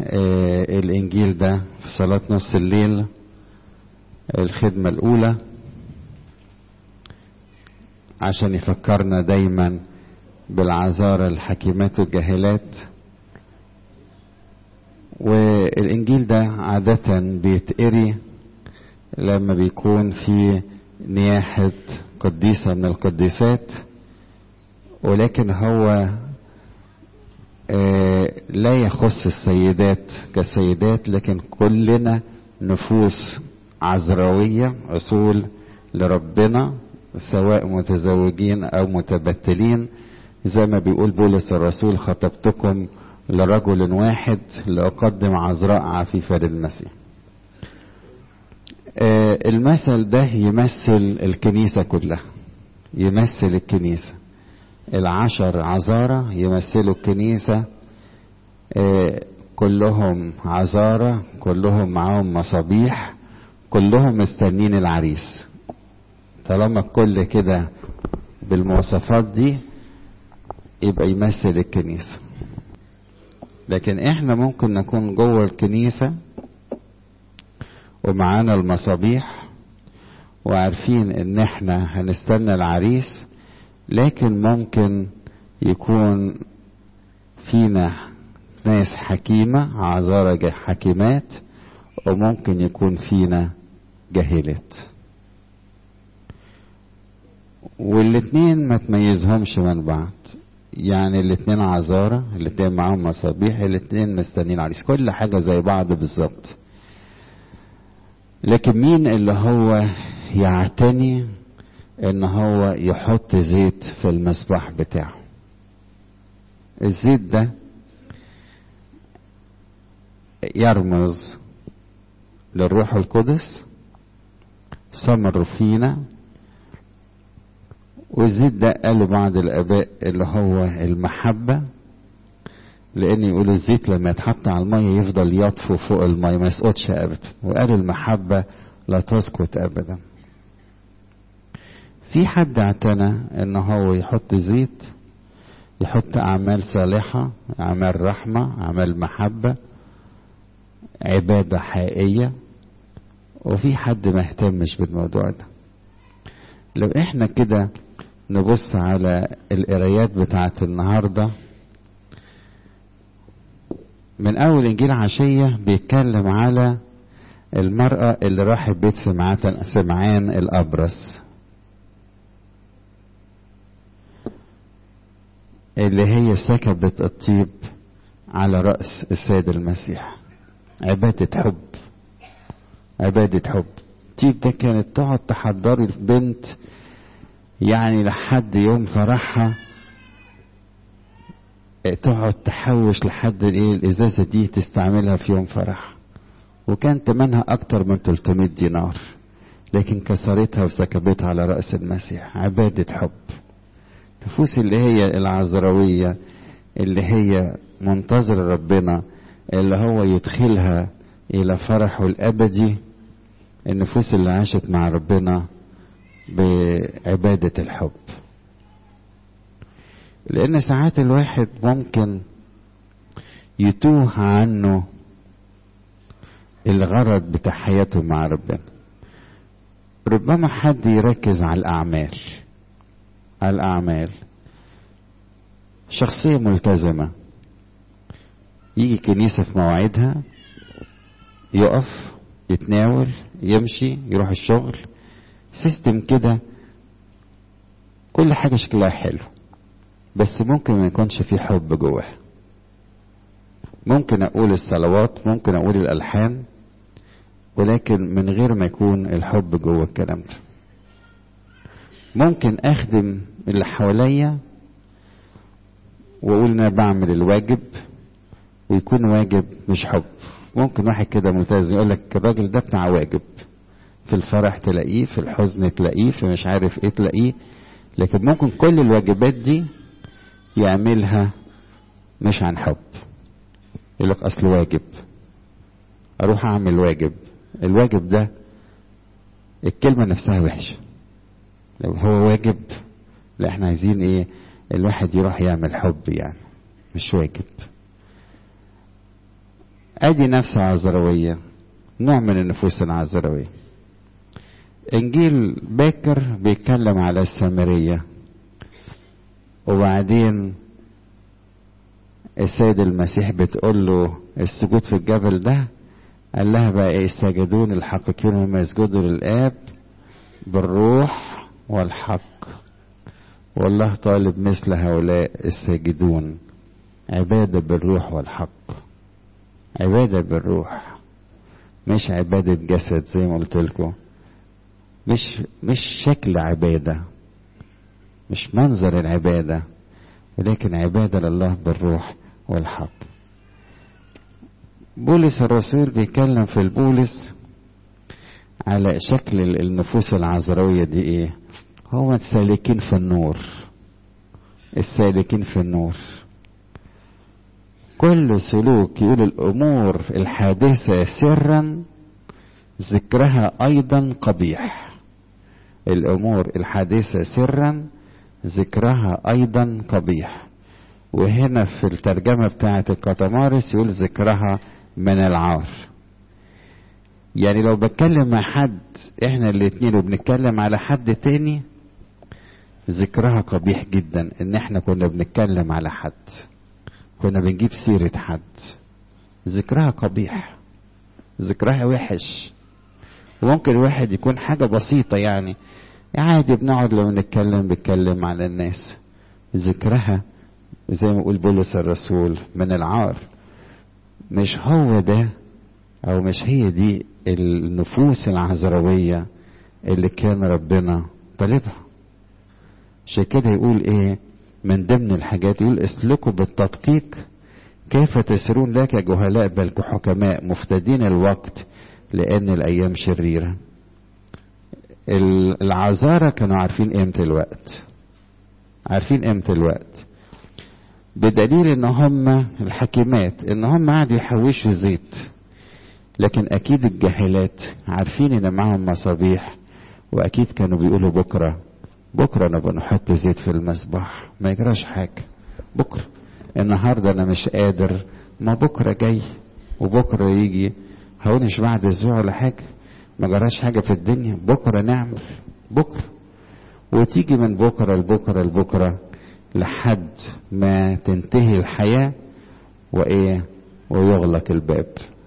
آه الإنجيل ده في صلاة نص الليل الخدمة الأولى عشان يفكرنا دايما بالعذارى الحكيمات والجاهلات والإنجيل ده عادة بيتقري لما بيكون في نياحة قديسة من القديسات ولكن هو آه لا يخص السيدات كسيدات لكن كلنا نفوس عذراوية أصول لربنا سواء متزوجين أو متبتلين زي ما بيقول بولس الرسول خطبتكم لرجل واحد لأقدم عذراء عفيفة للمسيح آه المثل ده يمثل الكنيسة كلها يمثل الكنيسة العشر عذارى يمثلوا الكنيسة آه كلهم عذارى كلهم معاهم مصابيح كلهم مستنين العريس طالما الكل كده بالمواصفات دي يبقى يمثل الكنيسة لكن احنا ممكن نكون جوه الكنيسة ومعانا المصابيح وعارفين ان احنا هنستنى العريس لكن ممكن يكون فينا ناس حكيمة عذارى حكيمات وممكن يكون فينا جاهلات والاتنين ما تميزهمش من بعض يعني الاتنين عذارى الاتنين معاهم مصابيح الاتنين مستنين عريس كل حاجة زي بعض بالظبط لكن مين اللي هو يعتني ان هو يحط زيت في المصباح بتاعه الزيت ده يرمز للروح القدس ثمر فينا والزيت ده قالوا بعض الاباء اللي هو المحبة لان يقولوا الزيت لما يتحط على المية يفضل يطفو فوق المية ما يسقطش ابدا وقالوا المحبة لا تسقط ابدا في حد اعتنى ان هو يحط زيت يحط اعمال صالحة اعمال رحمة اعمال محبة عبادة حقيقية وفي حد ما اهتمش بالموضوع ده لو احنا كده نبص على القرايات بتاعت النهاردة من أول إنجيل عشية بيتكلم على المرأة اللي راحت بيت سمعان الأبرص اللي هي سكبت الطيب على رأس السيد المسيح عبادة حب عبادة حب الطيب ده كانت تقعد تحضري البنت يعني لحد يوم فرحها تقعد تحوش لحد ايه الازازه دي تستعملها في يوم فرح وكان تمنها اكتر من 300 دينار لكن كسرتها وسكبتها على راس المسيح عباده حب النفوس اللي هي العذراويه اللي هي منتظره ربنا اللي هو يدخلها الى فرحه الابدي النفوس اللي عاشت مع ربنا بعبادة الحب لأن ساعات الواحد ممكن يتوه عنه الغرض بتاع حياته مع ربنا ربما حد يركز على الأعمال على الأعمال شخصية ملتزمة يجي كنيسة في مواعيدها يقف يتناول يمشي يروح الشغل سيستم كده كل حاجة شكلها حلو بس ممكن ما يكونش في حب جواها ممكن اقول الصلوات ممكن اقول الالحان ولكن من غير ما يكون الحب جوه الكلام ده ممكن اخدم اللي حواليا واقول انا بعمل الواجب ويكون واجب مش حب ممكن واحد كده ملتزم يقول لك الراجل ده بتاع واجب في الفرح تلاقيه في الحزن تلاقيه في مش عارف ايه تلاقيه لكن ممكن كل الواجبات دي يعملها مش عن حب يقول لك اصل واجب اروح اعمل واجب الواجب ده الكلمة نفسها وحشة لو هو واجب لا احنا عايزين ايه الواحد يروح يعمل حب يعني مش واجب ادي نفس عذراوية نوع من النفوس العذراوية انجيل باكر بيتكلم على السامرية وبعدين السيد المسيح بتقول له السجود في الجبل ده قال لها بقى ايه الساجدون الحقيقيون هم يسجدوا للاب بالروح والحق والله طالب مثل هؤلاء الساجدون عبادة بالروح والحق عبادة بالروح مش عبادة جسد زي ما قلت لكم مش مش شكل عبادة مش منظر العبادة ولكن عبادة لله بالروح والحق بولس الرسول بيتكلم في البولس على شكل النفوس العذراوية دي ايه هو السالكين في النور السالكين في النور كل سلوك يقول الامور الحادثة سرا ذكرها ايضا قبيح الامور الحادثة سرا ذكرها ايضا قبيح وهنا في الترجمة بتاعة الكتمارس يقول ذكرها من العار يعني لو بتكلم مع حد احنا الاتنين وبنتكلم على حد تاني ذكرها قبيح جدا ان احنا كنا بنتكلم على حد كنا بنجيب سيرة حد ذكرها قبيح ذكرها وحش وممكن الواحد يكون حاجة بسيطة يعني عادي بنقعد لو نتكلم بنتكلم على الناس ذكرها زي ما يقول بولس الرسول من العار مش هو ده او مش هي دي النفوس العذراوية اللي كان ربنا طالبها عشان كده يقول ايه من ضمن الحاجات يقول اسلكوا بالتدقيق كيف تسيرون لا كجهلاء بل كحكماء مفتدين الوقت لان الايام شريره العذارى كانوا عارفين قيمه الوقت عارفين قيمه الوقت بدليل ان هم الحكيمات ان هم قعدوا يحوشوا زيت لكن اكيد الجاهلات عارفين ان معاهم مصابيح واكيد كانوا بيقولوا بكره بكره نبقى نحط زيت في المصباح ما يجراش حاجه بكره النهارده انا مش قادر ما بكره جاي وبكره يجي هونش بعد اسبوع ولا حاجه ما جراش حاجه في الدنيا بكره نعمل بكره وتيجي من بكره لبكره لبكره لحد ما تنتهي الحياه وايه ويغلق الباب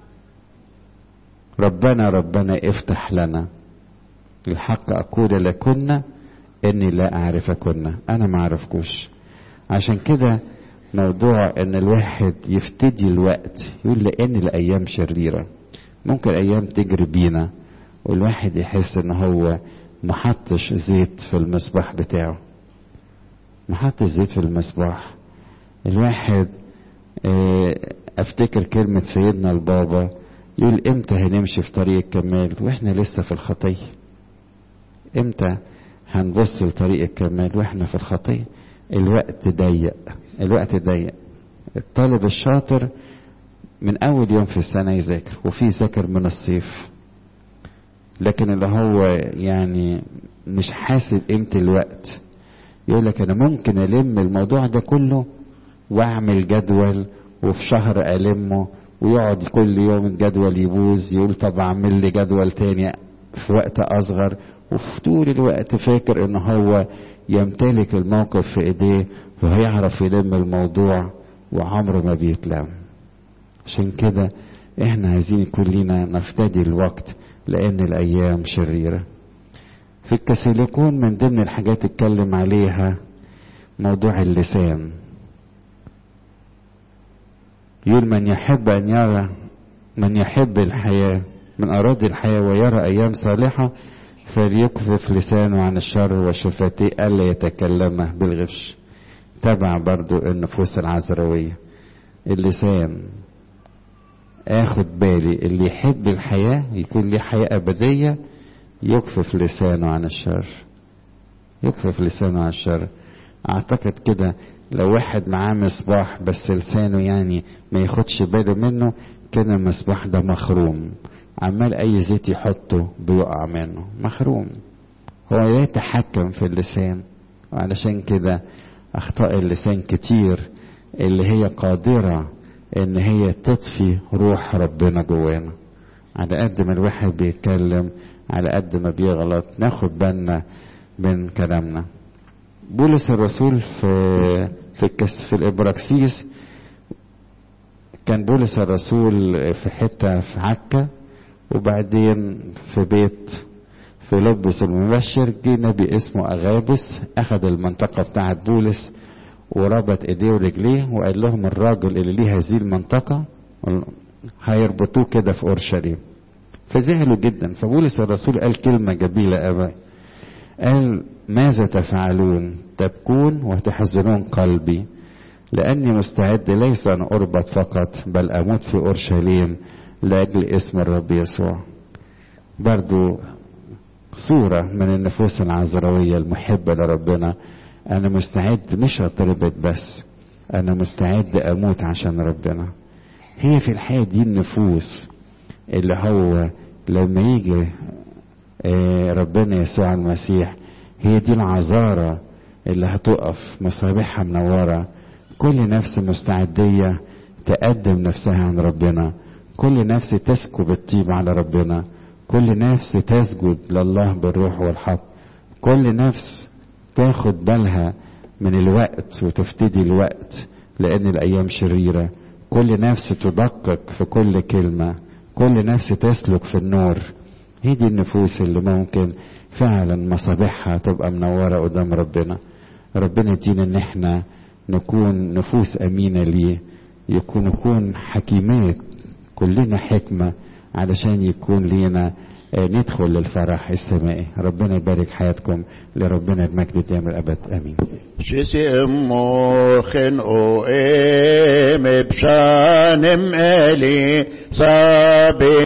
ربنا ربنا افتح لنا الحق اقول لكن اني لا اعرفكن انا ما اعرفكوش عشان كده موضوع ان الواحد يفتدي الوقت يقول لان الايام شريره ممكن ايام تجري بينا والواحد يحس ان هو محطش زيت في المصباح بتاعه محطش زيت في المصباح الواحد افتكر كلمة سيدنا البابا يقول امتى هنمشي في طريق الكمال واحنا لسه في الخطية امتى هنبص لطريق الكمال واحنا في الخطية الوقت ضيق الوقت ضيق الطالب الشاطر من اول يوم في السنة يذاكر وفي ذاكر من الصيف لكن اللي هو يعني مش حاسب قيمة الوقت يقول لك انا ممكن الم الموضوع ده كله واعمل جدول وفي شهر المه ويقعد كل يوم الجدول يبوظ يقول طب اعمل لي جدول تاني في وقت اصغر وفي طول الوقت فاكر ان هو يمتلك الموقف في ايديه وهيعرف يلم الموضوع وعمره ما بيتلم عشان كده احنا عايزين كلنا نفتدي الوقت لان الايام شريره في الكسيليكون من ضمن الحاجات اتكلم عليها موضوع اللسان يقول من يحب ان يرى من يحب الحياه من اراد الحياه ويرى ايام صالحه فليكفف لسانه عن الشر وشفتيه الا يتكلم بالغش تبع برضو النفوس العذراويه اللسان اخد بالي اللي يحب الحياه يكون ليه حياه ابديه يكفف لسانه عن الشر يكفف لسانه عن الشر اعتقد كده لو واحد معاه مصباح بس لسانه يعني ما ياخدش باله منه كده المصباح ده مخروم عمال اي زيت يحطه بيقع منه مخروم هو لا يتحكم في اللسان وعلشان كده اخطاء اللسان كتير اللي هي قادرة ان هي تطفي روح ربنا جوانا على قد ما الواحد بيتكلم على قد ما بيغلط ناخد بالنا من كلامنا بولس الرسول في في الكس في الابراكسيس كان بولس الرسول في حته في عكا وبعدين في بيت في لبس المبشر جه نبي اسمه اغابس اخذ المنطقه بتاعت بولس وربط ايديه ورجليه وقال لهم الراجل اللي ليه هذه المنطقه هيربطوه كده في اورشليم فزعلوا جدا فبولس الرسول قال كلمه جميله قوي قال ماذا تفعلون تبكون وتحزنون قلبي لاني مستعد ليس ان اربط فقط بل اموت في اورشليم لاجل اسم الرب يسوع برضو صورة من النفوس العذراوية المحبة لربنا أنا مستعد مش أتربط بس أنا مستعد أموت عشان ربنا هي في الحياة دي النفوس اللي هو لما يجي ربنا يسوع المسيح هي دي العذارة اللي هتقف مصابيحها منورة كل نفس مستعدية تقدم نفسها عن ربنا كل نفس تسكب الطيب على ربنا كل نفس تسجد لله بالروح والحق كل نفس تاخد بالها من الوقت وتفتدي الوقت لأن الأيام شريرة كل نفس تدقق في كل كلمة كل نفس تسلك في النور هي دي النفوس اللي ممكن فعلا مصابيحها تبقى منورة قدام ربنا ربنا يدينا ان احنا نكون نفوس امينة ليه يكون نكون حكيمات كلنا حكمة علشان يكون لينا ندخل للفرح السمائي ربنا يبارك حياتكم لربنا المجد دائم الابد امين شسموخن او ام بشانم الي صابي